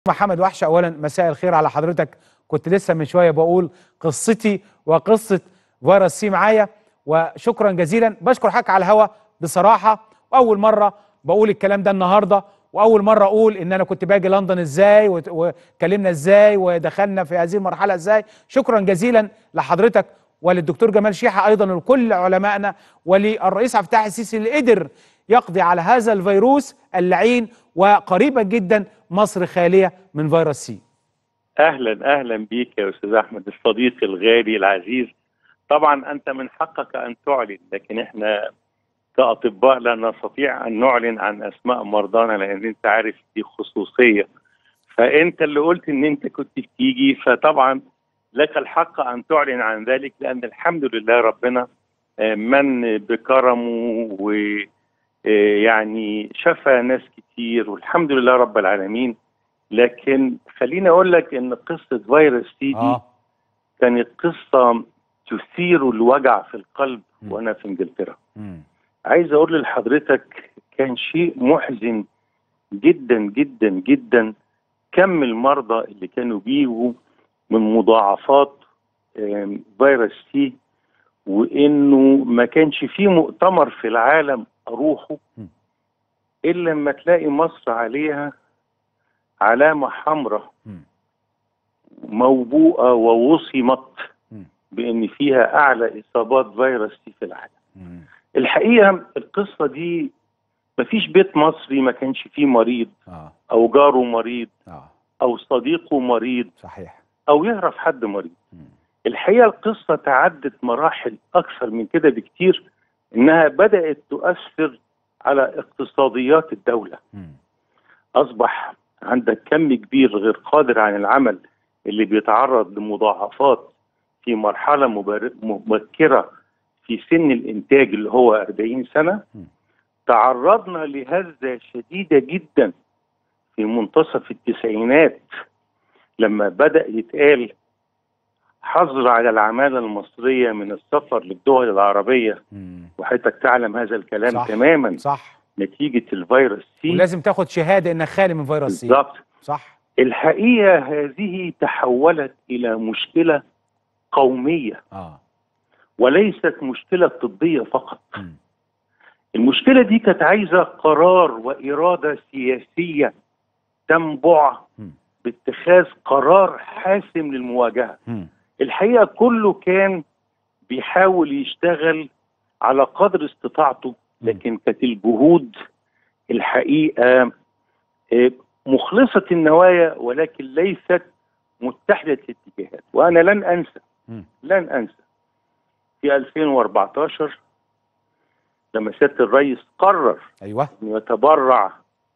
محمد وحش اولا مساء الخير على حضرتك كنت لسه من شويه بقول قصتي وقصه فيروس سي معايا وشكرا جزيلا بشكر حضرتك على الهوا بصراحه واول مره بقول الكلام ده النهارده واول مره اقول ان انا كنت باجي لندن ازاي وت- واتكلمنا ازاي ودخلنا في هذه المرحله ازاي شكرا جزيلا لحضرتك وللدكتور جمال شيحه ايضا ولكل علمائنا وللرئيس عبد الفتاح السيسي اللي قدر يقضي على هذا الفيروس اللعين وقريبا جدا مصر خاليه من فيروس سي اهلا اهلا بيك يا استاذ احمد الصديق الغالي العزيز طبعا انت من حقك ان تعلن لكن احنا كاطباء لا نستطيع ان نعلن عن اسماء مرضانا لان انت عارف دي خصوصيه فانت اللي قلت ان انت كنت بتيجي فطبعا لك الحق ان تعلن عن ذلك لان الحمد لله ربنا آه، من بكرمه ويعني شفى ناس كتير والحمد لله رب العالمين لكن خليني اقول لك ان قصه فيروس سي دي اه كانت قصه تثير الوجع في القلب م. وانا في انجلترا مم. عايز اقول لحضرتك كان شيء محزن جدا جدا جدا كم المرضى اللي كانوا بيجوا من مضاعفات آم، فيروس سي وانه ما كانش فيه مؤتمر في العالم اروحه م. الا لما تلاقي مصر عليها علامه حمراء مم. موبوءه ووصمت مم. بان فيها اعلى اصابات فيروس سي في العالم. مم. الحقيقه القصه دي مفيش بيت مصري ما كانش فيه مريض اه او جاره مريض اه او صديقه مريض صحيح او يعرف حد مريض. مم. الحقيقه القصه تعدت مراحل اكثر من كده بكتير انها بدات تؤثر على اقتصاديات الدوله. مم. اصبح عندك كم كبير غير قادر عن العمل اللي بيتعرض لمضاعفات في مرحله مبار- مبكره في سن الانتاج اللي هو 40 سنه م. تعرضنا لهزه شديده جدا في منتصف التسعينات لما بدا يتقال حظر على العماله المصريه من السفر للدول العربيه مم. وحضرتك تعلم هذا الكلام صح. تماما صح نتيجه الفيروس سي ولازم تاخد شهاده انك خالي من فيروس سي بالظبط صح الحقيقه هذه تحولت الى مشكله قوميه اه وليست مشكله طبيه فقط. مم. المشكله دي كانت عايزه قرار واراده سياسيه تنبع مم. باتخاذ قرار حاسم للمواجهه. مم. الحقيقه كله كان بيحاول يشتغل على قدر استطاعته لكن كانت الجهود الحقيقه آه، مخلصه النوايا ولكن ليست متحده الاتجاهات وانا لن انسى مم. لن انسى في 2014 لما سياده الرئيس قرر ايوه انه يتبرع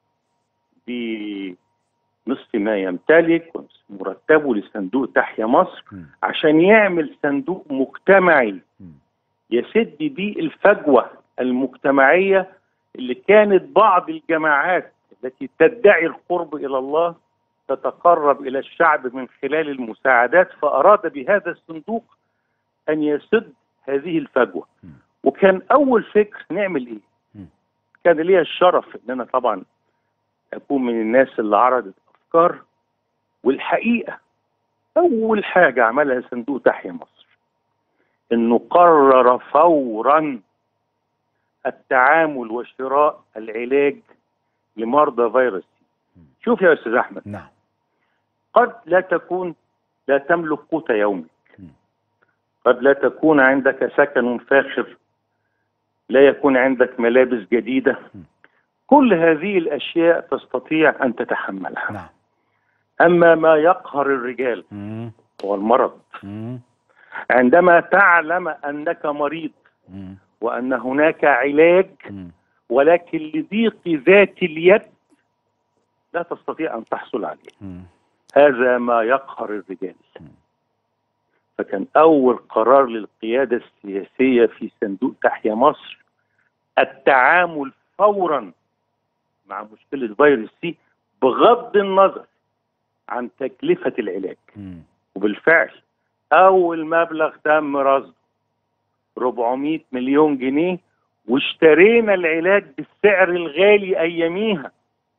بنصف ما يمتلك ونصف مرتبه لصندوق تحيا مصر مم. عشان يعمل صندوق مجتمعي مم. يسد بيه الفجوه المجتمعيه اللي كانت بعض الجماعات التي تدعي القرب الى الله تتقرب الى الشعب من خلال المساعدات فاراد بهذا الصندوق ان يسد هذه الفجوه م. وكان اول فكر نعمل ايه؟ م. كان ليا الشرف ان انا طبعا اكون من الناس اللي عرضت افكار والحقيقه اول حاجه عملها صندوق تحيا مصر انه قرر فورا التعامل وشراء العلاج لمرضى فيروس سي. شوف يا استاذ احمد نعم قد لا تكون لا تملك قوت يومك م. قد لا تكون عندك سكن فاخر لا يكون عندك ملابس جديده م. كل هذه الاشياء تستطيع ان تتحملها نعم اما ما يقهر الرجال مم. هو المرض مم. عندما تعلم انك مريض مم. وان هناك علاج مم. ولكن لضيق ذات اليد لا تستطيع ان تحصل عليه مم. هذا ما يقهر الرجال م. فكان اول قرار للقياده السياسيه في صندوق تحيا مصر التعامل فورا مع مشكله فيروس سي بغض النظر عن تكلفه العلاج مم. وبالفعل اول مبلغ تم رصده 400 مليون جنيه واشترينا العلاج بالسعر الغالي اياميها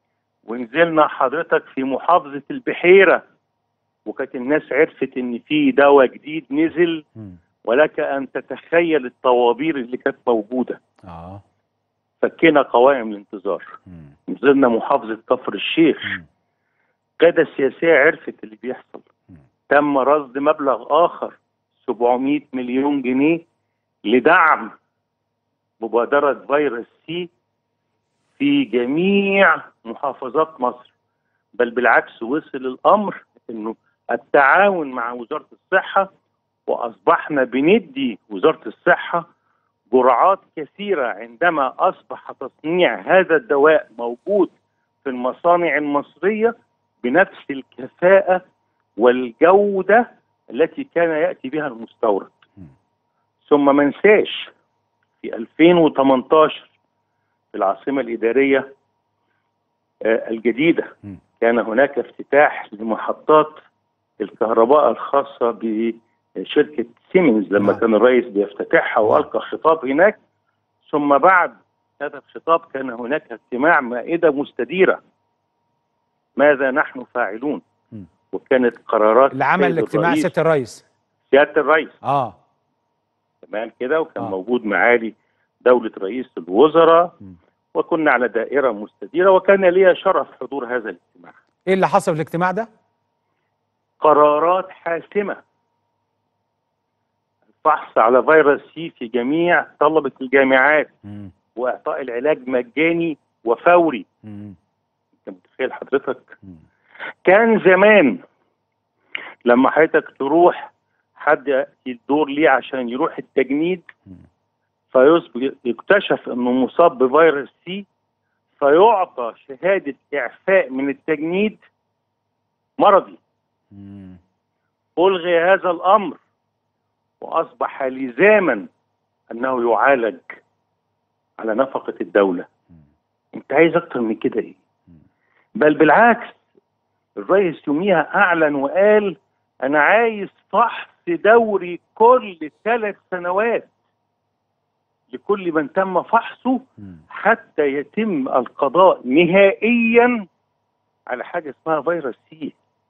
ونزلنا حضرتك في محافظه البحيره وكانت الناس عرفت ان في دواء جديد نزل مم. ولك ان تتخيل الطوابير اللي كانت موجوده اه فكينا قوائم الانتظار مم. نزلنا محافظه كفر الشيخ مم. القياده السياسيه عرفت اللي بيحصل مم. تم رصد مبلغ اخر 700 مليون جنيه لدعم مبادره فيروس سي في جميع محافظات مصر بل بالعكس وصل الامر انه التعاون مع وزاره الصحه واصبحنا بندي وزاره الصحه جرعات كثيره عندما اصبح تصنيع هذا الدواء موجود في المصانع المصريه بنفس الكفاءه والجوده التي كان ياتي بها المستورد. مم. ثم ما ننساش في 2018 في العاصمه الاداريه آه، الجديده مم. كان هناك افتتاح لمحطات الكهرباء الخاصه بشركه سيمنز لما نعم. كان الرئيس بيفتتحها والقى خطاب هناك ثم بعد هذا الخطاب كان هناك اجتماع مائده مستديره ماذا نحن فاعلون مم. وكانت قرارات اللي عمل السيد الاجتماع الرئيس- سياده الرئيس سياده الرئيس اه تمام كده وكان آه. آه. موجود معالي دولة رئيس الوزراء مم. وكنا على دائرة مستديرة وكان لي شرف حضور هذا الاجتماع ايه اللي حصل في الاجتماع ده قرارات حاسمة الفحص على فيروس سي في جميع طلبة الجامعات مم. وإعطاء العلاج مجاني وفوري مم. انت متخيل حضرتك مم. كان زمان لما حضرتك تروح حد يأتي الدور ليه عشان يروح التجنيد مم. فيكتشف انه مصاب بفيروس سي فيعطى شهاده اعفاء من التجنيد مرضي مم. الغي هذا الامر واصبح لزاما انه يعالج على نفقه الدوله انت عايز اكتر من كده ايه بل بالعكس الرئيس يوميها اعلن وقال انا عايز فحص دوري كل ثلاث سنوات لكل من تم فحصه مم. حتى يتم القضاء نهائيا على حاجه اسمها فيروس سي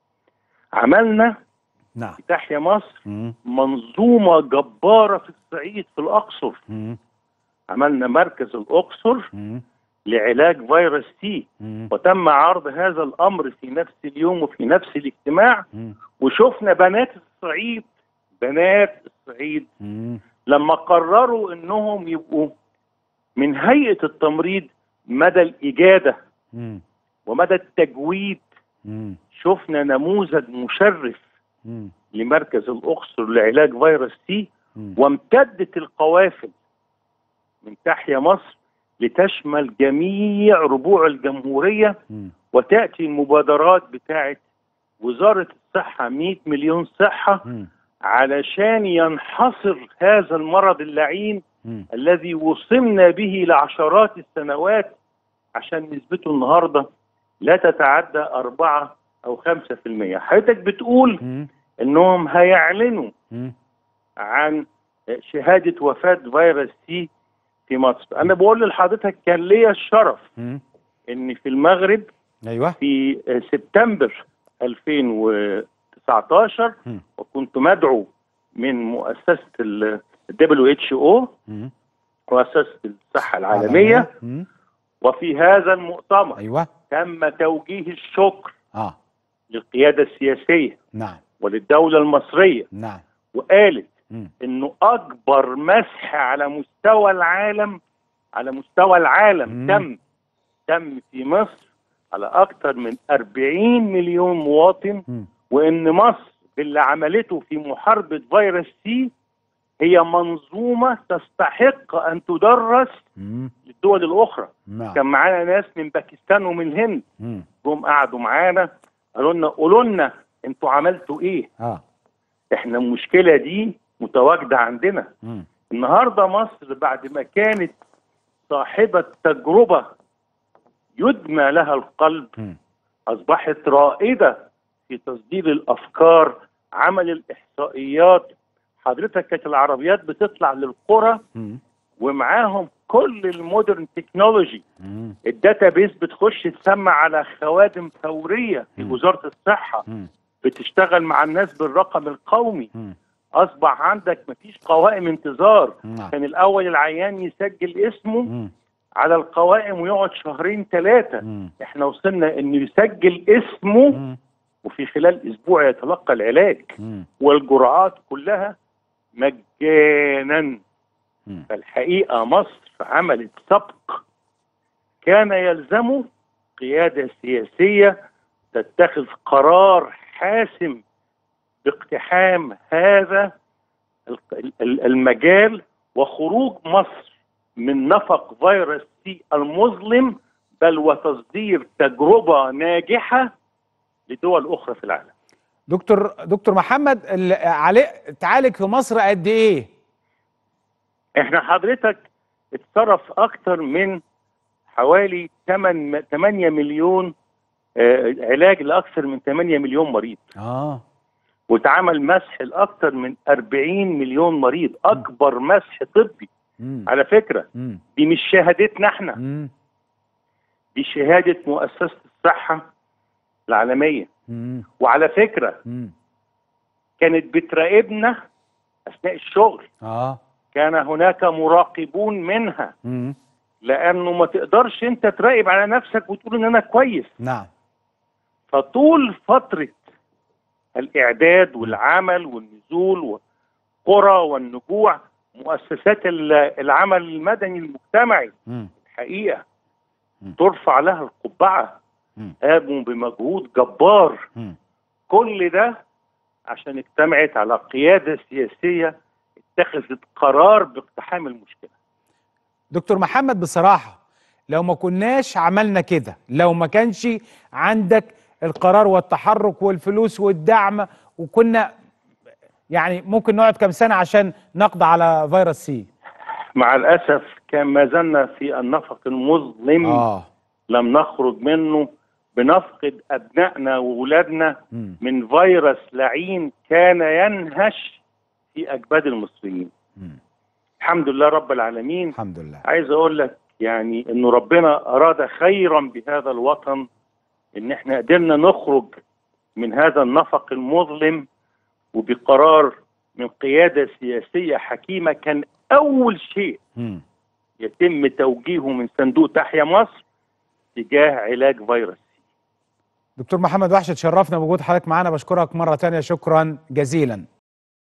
عملنا نعم في تحيا مصر مم. منظومه جباره في الصعيد في الاقصر مم. عملنا مركز الاقصر مم. لعلاج فيروس سي مم. وتم عرض هذا الامر في نفس اليوم وفي نفس الاجتماع مم. وشفنا بنات الصعيد بنات الصعيد مم. لما قرروا انهم يبقوا من هيئه التمريض مدى الاجاده مم. ومدى التجويد مم. شفنا نموذج مشرف مم. لمركز الاقصر لعلاج فيروس سي مم. وامتدت القوافل من تحيا مصر لتشمل جميع ربوع الجمهوريه مم. وتاتي المبادرات بتاعه وزاره الصحه 100 مليون صحه مم. علشان ينحصر هذا المرض اللعين مم. الذي وصلنا به لعشرات السنوات عشان نسبته النهارده لا تتعدى أربعة أو خمسة في المية حضرتك بتقول مم. إنهم هيعلنوا مم. عن شهادة وفاة فيروس سي في مصر أنا بقول لحضرتك كان ليا الشرف مم. إن في المغرب ايوه في سبتمبر 2019 مم. وكنت مدعو من مؤسسة ال WHO مم. مؤسسة الصحة العالمية مم. وفي هذا المؤتمر ايوه تم توجيه الشكر اه للقيادة السياسية نعم وللدولة المصرية نعم وقالت مم. انه اكبر مسح على مستوى العالم على مستوى العالم مم. تم تم في مصر على اكثر من 40 مليون مواطن مم. وان مصر باللي عملته في محاربة فيروس سي هي منظومة تستحق ان تدرس مم. للدول الاخرى نعم كان معانا ناس من باكستان ومن الهند مم. جم قعدوا معانا قالوا لنا قولوا لنا انتوا عملتوا ايه اه احنا المشكله دي متواجده عندنا مم. النهارده مصر بعد ما كانت صاحبه تجربه يدمى لها القلب مم. اصبحت رائده في تصدير الافكار عمل الاحصائيات حضرتك كانت العربيات بتطلع للقرى مم. ومعاهم كل المودرن تكنولوجي مم. الداتا بيس بتخش تسمع على خوادم فوريه في مم. وزاره الصحه مم. بتشتغل مع الناس بالرقم القومي مم. اصبح عندك مفيش قوائم انتظار نعم. كان الاول العيان يسجل اسمه مم. على القوائم ويقعد شهرين ثلاثه مم. احنا وصلنا انه يسجل اسمه مم. وفي خلال اسبوع يتلقى العلاج مم. والجرعات كلها مجانا مم. فالحقيقه مصر عملت سبق كان يلزمه قياده سياسيه تتخذ قرار حاسم باقتحام هذا ال- ال- المجال وخروج مصر من نفق فيروس سي المظلم بل وتصدير تجربه ناجحه لدول اخرى في العالم. دكتور دكتور محمد ال- علي تعالج في مصر قد ايه؟ احنا حضرتك اتصرف اكتر من حوالي 8 8 مليون آه، علاج لاكثر من 8 مليون مريض اه واتعمل مسح لاكثر من 40 مليون مريض اكبر مسح طبي مم. على فكره مم. دي مش شهادتنا احنا مم. دي شهاده مؤسسه الصحه العالميه مم. وعلى فكره مم. كانت بتراقبنا اثناء الشغل اه كان هناك مراقبون منها مم. لانه ما تقدرش انت تراقب على نفسك وتقول ان انا كويس نعم فطول فتره الاعداد والعمل والنزول والقرى والنجوع مؤسسات ال- العمل المدني المجتمعي مم. الحقيقه مم. ترفع لها القبعه مم. قاموا بمجهود جبار مم. كل ده عشان اجتمعت على قياده سياسيه اتخذت قرار باقتحام المشكله دكتور محمد بصراحة لو ما كناش عملنا كده لو ما كانش عندك القرار والتحرك والفلوس والدعم وكنا يعني ممكن نقعد كام سنة عشان نقضي على فيروس سي مع الاسف كان ما زلنا في النفق المظلم اه لم نخرج منه بنفقد ابنائنا واولادنا مم. من فيروس لعين كان ينهش في اجباد المصريين مم. الحمد لله رب العالمين الحمد لله عايز اقول لك يعني انه ربنا اراد خيرا بهذا الوطن ان احنا قدرنا نخرج من هذا النفق المظلم وبقرار من قياده سياسيه حكيمه كان اول شيء مم. يتم توجيهه من صندوق تحيا مصر تجاه علاج فيروس دكتور محمد وحشة تشرفنا بوجود حضرتك معانا بشكرك مرة تانية شكرا جزيلا